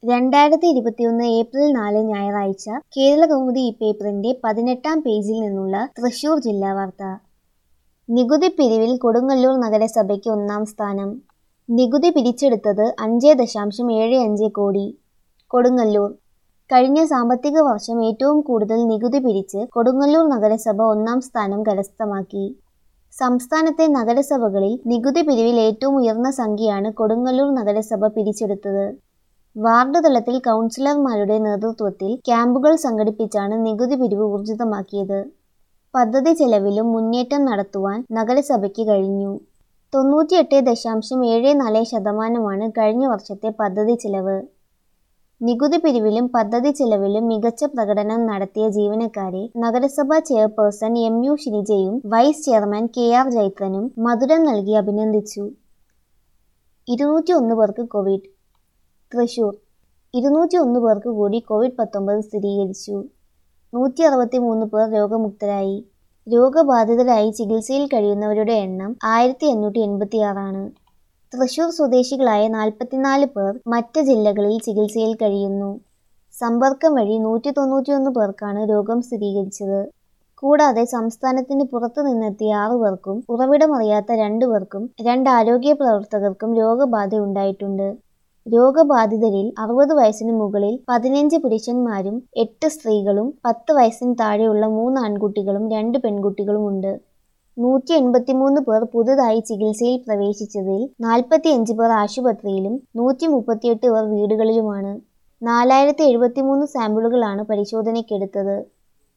രണ്ടായിരത്തി ഇരുപത്തിയൊന്ന് ഏപ്രിൽ നാല് ഞായറാഴ്ച കേരളകൗമുദി ഈ പേപ്പറിന്റെ പതിനെട്ടാം പേജിൽ നിന്നുള്ള തൃശൂർ ജില്ലാ വാർത്ത നികുതി പിരിവിൽ കൊടുങ്ങല്ലൂർ നഗരസഭയ്ക്ക് ഒന്നാം സ്ഥാനം നികുതി പിരിച്ചെടുത്തത് അഞ്ച് ദശാംശം ഏഴ് അഞ്ച് കോടി കൊടുങ്ങല്ലൂർ കഴിഞ്ഞ സാമ്പത്തിക വർഷം ഏറ്റവും കൂടുതൽ നികുതി പിരിച്ച് കൊടുങ്ങല്ലൂർ നഗരസഭ ഒന്നാം സ്ഥാനം കരസ്ഥമാക്കി സംസ്ഥാനത്തെ നഗരസഭകളിൽ നികുതി പിരിവിൽ ഏറ്റവും ഉയർന്ന സംഖ്യയാണ് കൊടുങ്ങല്ലൂർ നഗരസഭ പിരിച്ചെടുത്തത് വാർഡ് തലത്തിൽ കൗൺസിലർമാരുടെ നേതൃത്വത്തിൽ ക്യാമ്പുകൾ സംഘടിപ്പിച്ചാണ് നികുതി പിരിവ് ഊർജിതമാക്കിയത് പദ്ധതി ചെലവിലും മുന്നേറ്റം നടത്തുവാൻ നഗരസഭയ്ക്ക് കഴിഞ്ഞു തൊണ്ണൂറ്റിയെട്ട് ദശാംശം ഏഴ് നാല് ശതമാനമാണ് കഴിഞ്ഞ വർഷത്തെ പദ്ധതി ചെലവ് നികുതി പിരിവിലും പദ്ധതി ചെലവിലും മികച്ച പ്രകടനം നടത്തിയ ജീവനക്കാരെ നഗരസഭാ ചെയർപേഴ്സൺ എം യു ഷിനിജയും വൈസ് ചെയർമാൻ കെ ആർ ജൈത്രനും മധുരം നൽകി അഭിനന്ദിച്ചു ഇരുന്നൂറ്റി ഒന്ന് പേർക്ക് കോവിഡ് തൃശൂർ ഇരുന്നൂറ്റി ഒന്ന് പേർക്ക് കൂടി കോവിഡ് പത്തൊമ്പത് സ്ഥിരീകരിച്ചു നൂറ്റി അറുപത്തി മൂന്ന് പേർ രോഗമുക്തരായി രോഗബാധിതരായി ചികിത്സയിൽ കഴിയുന്നവരുടെ എണ്ണം ആയിരത്തി എണ്ണൂറ്റി എൺപത്തി ആറാണ് തൃശൂർ സ്വദേശികളായ നാൽപ്പത്തിനാല് പേർ മറ്റ് ജില്ലകളിൽ ചികിത്സയിൽ കഴിയുന്നു സമ്പർക്കം വഴി നൂറ്റി തൊണ്ണൂറ്റിയൊന്ന് പേർക്കാണ് രോഗം സ്ഥിരീകരിച്ചത് കൂടാതെ സംസ്ഥാനത്തിന് പുറത്തു നിന്നെത്തിയ ആറു പേർക്കും ഉറവിടമറിയാത്ത രണ്ടു പേർക്കും രണ്ട് ആരോഗ്യ പ്രവർത്തകർക്കും രോഗബാധ ഉണ്ടായിട്ടുണ്ട് രോഗബാധിതരിൽ അറുപത് വയസ്സിന് മുകളിൽ പതിനഞ്ച് പുരുഷന്മാരും എട്ട് സ്ത്രീകളും പത്ത് വയസ്സിന് താഴെയുള്ള മൂന്ന് ആൺകുട്ടികളും രണ്ട് പെൺകുട്ടികളുമുണ്ട് നൂറ്റി എൺപത്തിമൂന്ന് പേർ പുതുതായി ചികിത്സയിൽ പ്രവേശിച്ചതിൽ നാൽപ്പത്തിയഞ്ച് പേർ ആശുപത്രിയിലും നൂറ്റി മുപ്പത്തിയെട്ട് പേർ വീടുകളിലുമാണ് നാലായിരത്തി എഴുപത്തിമൂന്ന് സാമ്പിളുകളാണ് പരിശോധനയ്ക്കെടുത്തത്